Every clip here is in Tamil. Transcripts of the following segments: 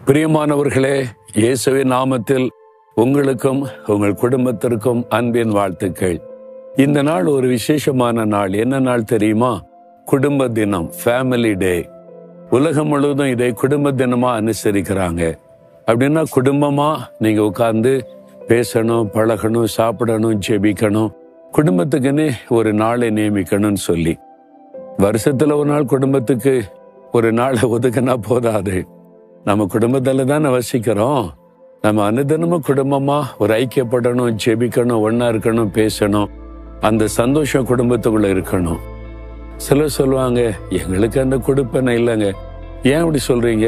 பிரியமானவர்களே இயேசுவின் நாமத்தில் உங்களுக்கும் உங்கள் குடும்பத்திற்கும் அன்பின் வாழ்த்துக்கள் இந்த நாள் ஒரு விசேஷமான நாள் என்ன நாள் தெரியுமா குடும்ப தினம் ஃபேமிலி டே உலகம் முழுவதும் இதை குடும்ப தினமா அனுசரிக்கிறாங்க அப்படின்னா குடும்பமா நீங்க உட்கார்ந்து பேசணும் பழகணும் சாப்பிடணும் ஜெபிக்கணும் குடும்பத்துக்குன்னு ஒரு நாளை நியமிக்கணும்னு சொல்லி வருஷத்துல ஒரு நாள் குடும்பத்துக்கு ஒரு நாளை ஒதுக்கினா போதாது நம்ம குடும்பத்துல தானே வசிக்கிறோம் நம்ம அனுதினமும் குடும்பமா ஒரு ஐக்கியப்படணும் ஜெபிக்கணும் ஒண்ணா இருக்கணும் பேசணும் அந்த சந்தோஷம் குடும்பத்துக்குள்ள இருக்கணும் சிலர் சொல்லுவாங்க எங்களுக்கு அந்த கொடுப்பனை இல்லைங்க ஏன் அப்படி சொல்றீங்க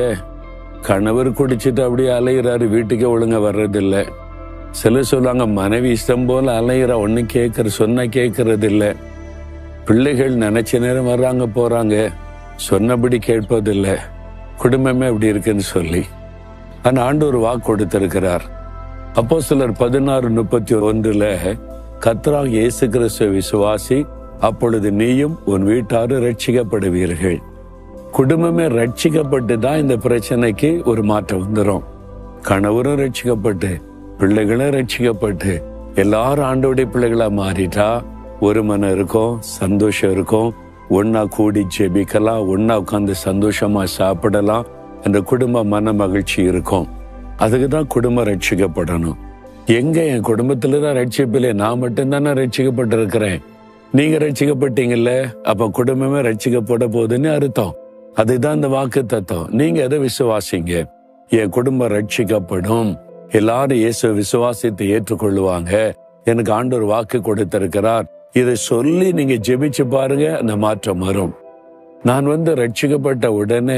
கணவர் குடிச்சிட்டு அப்படியே அலையிறாரு வீட்டுக்கே ஒழுங்கா வர்றதில்ல சிலர் சொல்லுவாங்க மனைவி இஷ்டம் போல அலையிறா ஒண்ணு கேட்கற சொன்ன கேட்கறது இல்ல பிள்ளைகள் நினைச்ச நேரம் வர்றாங்க போறாங்க சொன்னபடி கேட்பதில்ல குடும்பமே அப்படி இருக்குன்னு சொல்லி ஆனா ஆண்டு ஒரு வாக்கு கொடுத்திருக்கிறார் அப்போ சிலர் பதினாறு முப்பத்தி ஒன்றுல கத்ரா இயேசு கிறிஸ்துவ விசுவாசி அப்பொழுது நீயும் உன் வீட்டாரும் ரட்சிக்கப்படுவீர்கள் குடும்பமே ரட்சிக்கப்பட்டு தான் இந்த பிரச்சனைக்கு ஒரு மாற்றம் வந்துடும் கணவரும் ரட்சிக்கப்பட்டு பிள்ளைகளும் ரட்சிக்கப்பட்டு எல்லாரும் ஆண்டோடைய பிள்ளைகளா மாறிட்டா ஒரு மனம் இருக்கும் சந்தோஷம் இருக்கும் ஒன்னா கூடி ஜெபிக்கலாம் ஒன்னா உட்காந்து சந்தோஷமா சாப்பிடலாம் அந்த குடும்ப மன மகிழ்ச்சி இருக்கும் அதுக்கு தான் குடும்பம் ரட்சிக்கப்படணும் எங்க என் குடும்பத்துல தான் ரட்சிப்பில்லை நான் மட்டும்தானே ரட்சிக்கப்பட்டிருக்கிறேன் நீங்க ரட்சிக்கப்பட்டீங்கல்ல அப்ப குடும்பமே ரட்சிக்கப்பட போகுதுன்னு அர்த்தம் அதுதான் இந்த வாக்கு தத்துவம் நீங்க எதை விசுவாசிங்க என் குடும்பம் ரட்சிக்கப்படும் எல்லாரும் இயேசு விசுவாசத்தை ஏற்றுக்கொள்ளுவாங்க எனக்கு ஆண்டவர் வாக்கு கொடுத்திருக்கிறார் இதை சொல்லி நீங்க ஜெபிச்சு பாருங்க அந்த மாற்றம் வரும் நான் வந்து ரட்சிக்கப்பட்ட உடனே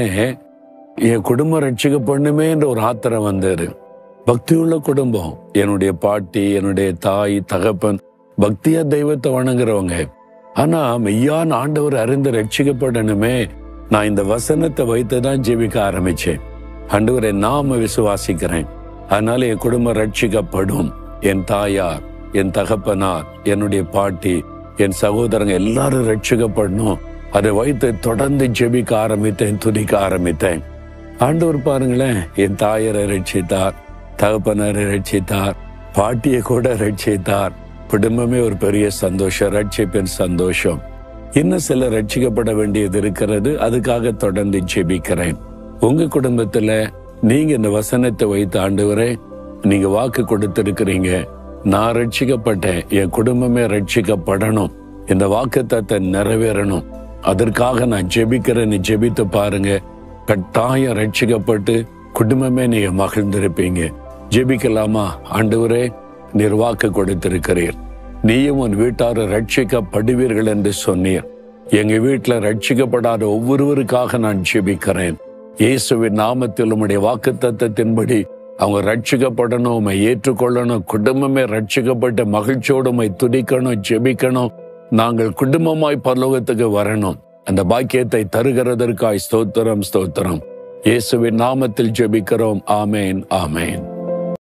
என் குடும்பம் ரட்சிக்கப்படணுமே என்ற ஒரு ஆத்திரம் வந்தாரு பக்தியுள்ள குடும்பம் என்னுடைய பாட்டி என்னுடைய தாய் தகப்பன் பக்தியா தெய்வத்தை வணங்குறவங்க ஆனா மெய்யான ஆண்டவர் அறிந்து ரட்சிக்கப்படணுமே நான் இந்த வசனத்தை வைத்து தான் ஜெபிக்க ஆரம்பிச்சேன் ஆண்டவரை நாம விசுவாசிக்கிறேன் அதனால என் குடும்பம் ரட்சிக்கப்படும் என் தாயார் என் தகப்பனார் என்னுடைய பாட்டி என் சகோதரங்க எல்லாரும் ரட்சிக்கப்படணும் அதை வைத்து தொடர்ந்து ஜெபிக்க ஆரம்பித்தேன் துதிக்க ஆரம்பித்தேன் ஆண்டவர் பாருங்களேன் என் தாயரை ரட்சித்தார் தகப்பனரை ரட்சித்தார் பாட்டியை கூட ரட்சித்தார் குடும்பமே ஒரு பெரிய சந்தோஷம் ரட்சிப்பின் சந்தோஷம் இன்னும் சில ரட்சிக்கப்பட வேண்டியது இருக்கிறது அதுக்காக தொடர்ந்து ஜெபிக்கிறேன் உங்க குடும்பத்துல நீங்க இந்த வசனத்தை வைத்து ஆண்டவரே நீங்க வாக்கு கொடுத்திருக்கிறீங்க நான் ரட்சிக்கப்பட்டேன் என் குடும்பமே ரட்சிக்கப்படணும் இந்த வாக்கு நிறைவேறணும் அதற்காக நான் ஜெபிக்கிறேன்னு ஜெபித்து பாருங்க கட்டாயம் ரட்சிக்கப்பட்டு குடும்பமே நீங்க மகிழ்ந்திருப்பீங்க ஜெபிக்கலாமா ஆண்டவரே நீர் வாக்கு கொடுத்திருக்கிறீர் நீயும் உன் வீட்டாரும் ரட்சிக்கப்படுவீர்கள் என்று சொன்னீர் எங்க வீட்டுல ரட்சிக்கப்படாத ஒவ்வொருவருக்காக நான் ஜெபிக்கிறேன் இயேசுவின் நாமத்தில் உம்முடைய வாக்கு தத்தத்தின்படி அவங்க ரட்சிக்கப்படணும் உண்மை ஏற்றுக்கொள்ளணும் குடும்பமே ரட்சிக்கப்பட்டு மகிழ்ச்சியோடு உண்மை துடிக்கணும் ஜெபிக்கணும் நாங்கள் குடும்பமாய் பரலோகத்துக்கு வரணும் அந்த பாக்கியத்தை தருகிறதற்காய் ஸ்தோத்திரம் ஸ்தோத்திரம் இயேசுவின் நாமத்தில் ஜெபிக்கிறோம் ஆமேன் ஆமேன்